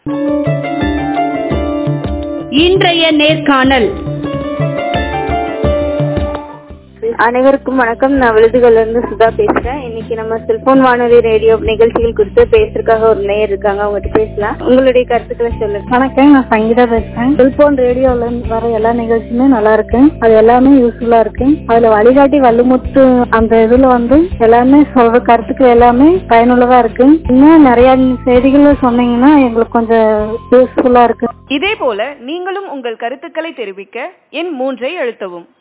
இன்றைய நேர்காணல் அனைவருக்கும் வணக்கம் நான் விழுதுகள்ல இருந்து சுதா பேசுறேன் இன்னைக்கு நம்ம செல்போன் வானொலி ரேடியோ நிகழ்ச்சிகள் குறித்து பேசுறதுக்காக ஒரு நேயர் இருக்காங்க அவங்ககிட்ட பேசலாம் உங்களுடைய கருத்துக்களை சொல்லுங்க வணக்கம் நான் சங்கீதா பேசுறேன் செல்போன் ரேடியோல இருந்து வர எல்லா நிகழ்ச்சியுமே நல்லா இருக்கு அது எல்லாமே யூஸ்ஃபுல்லா இருக்கு அதுல வழிகாட்டி வள்ளுமுத்து அந்த இதுல வந்து எல்லாமே சொல்ற கருத்துக்கள் எல்லாமே பயனுள்ளதா இருக்கு இன்னும் நிறைய செய்திகள் சொன்னீங்கன்னா எங்களுக்கு கொஞ்சம் யூஸ்ஃபுல்லா இருக்கு இதேபோல நீங்களும் உங்கள் கருத்துக்களை தெரிவிக்க எண் மூன்றை அழுத்தவும்